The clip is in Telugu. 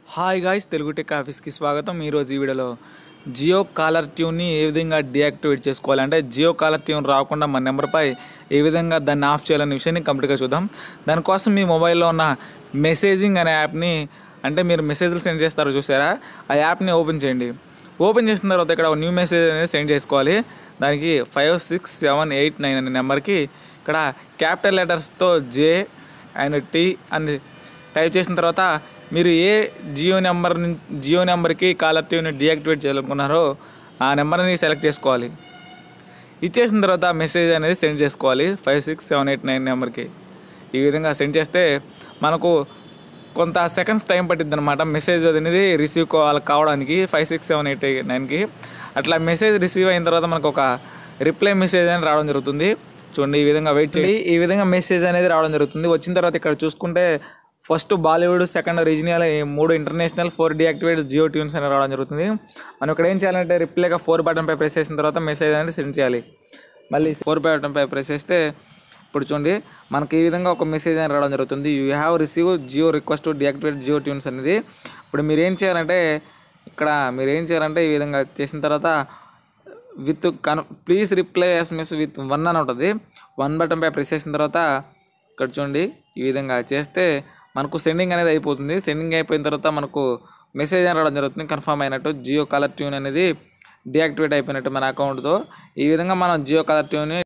హాయ్ గాయ్స్ తెలుగు టెక్ ఆఫీస్కి స్వాగతం ఈరోజు ఈ వీడియోలో జియో కాలర్ ట్యూన్ని ఏ విధంగా డియాక్టివేట్ చేసుకోవాలి అంటే జియో కాలర్ ట్యూన్ రాకుండా మన నెంబర్పై ఏ విధంగా దాన్ని ఆఫ్ చేయాలనే విషయాన్ని కంప్లీట్గా చూద్దాం దానికోసం మీ మొబైల్లో ఉన్న మెసేజింగ్ అనే యాప్ని అంటే మీరు మెసేజ్లు సెండ్ చేస్తారో చూసారా ఆ యాప్ని ఓపెన్ చేయండి ఓపెన్ చేసిన తర్వాత ఇక్కడ న్యూ మెసేజ్ అనేది సెండ్ చేసుకోవాలి దానికి five six seven eight nine అనే నెంబర్కి ఇక్కడ క్యాపిటల్ లెటర్స్తో జే అండ్ టీ అని టైప్ చేసిన తర్వాత మీరు ఏ జియో నెంబర్ నుం- జియో నెంబర్కి కాలర్ ట్యూన్ డియాక్టివేట్ చేయాలనుకున్నారో ఆ నెంబర్ని సెలెక్ట్ చేసుకోవాలి ఇచ్చేసిన తర్వాత మెసేజ్ అనేది సెండ్ చేసుకోవాలి five six seven eight nine నెంబర్కి ఈ విధంగా సెండ్ చేస్తే మనకు కొంత సెకండ్స్ టైం పట్టింది అనమాట మెసేజ్ అనేది రిసీవ్ కావాలి కావడానికి ఫైవ్ సిక్స్ సెవెన్ ఎయిట్ నైన్కి అట్లా మెసేజ్ రిసీవ్ అయిన తర్వాత మనకు ఒక రిప్లై మెసేజ్ అని రావడం జరుగుతుంది చూడండి ఈ విధంగా వెయిట్ చేయండి ఈ విధంగా మెసేజ్ అనేది రావడం జరుగుతుంది వచ్చిన తర్వాత ఇక్కడ చూసుకుంటే ఫస్ట్ బాలీవుడ్ సెకండ్ రీజనల్ ఈ మూడు international four deactivate Jio tunes అని రావడం జరుగుతుంది మనం ఇక్కడ ఏం చేయాలంటే రిప్లైగా ఫోర్ బటన్ పై ప్రెస్ చేసిన తర్వాత మెసేజ్ అనేది సెండ్ చేయాలి మళ్ళీ ఫోర్ బటన్ పై ప్రెస్ చేస్తే ఇప్పుడు చూడండి మనకి ఈ విధంగా ఒక మెసేజ్ అని రావడం జరుగుతుంది you have receive Jio request to deactivate Jio tunes అనేది ఇప్పుడు మీరు ఏం చేయాలంటే ఇక్కడ మీరు ఏం చేయాలంటే ఈ విధంగా చేసిన తర్వాత విత్ కన్ please reply SMS with one అని ఉంటుంది వన్ బటన్ పై ప్రెస్ చేసిన తర్వాత ఇక్కడ చూడండి ఈ విధంగా చేస్తే మనకు సెండింగ్ అనేది అయిపోతుంది సెండింగ్ అయిపోయిన తర్వాత మనకు మెసేజ్ అని రావడం జరుగుతుంది కన్ఫర్మ్ అయినట్టు జియో కలర్ ట్యూన్ అనేది డియాక్టివేట్ అయిపోయినట్టు మన అకౌంట్తో ఈ విధంగా మనం జియో కలర్ ట్యూన్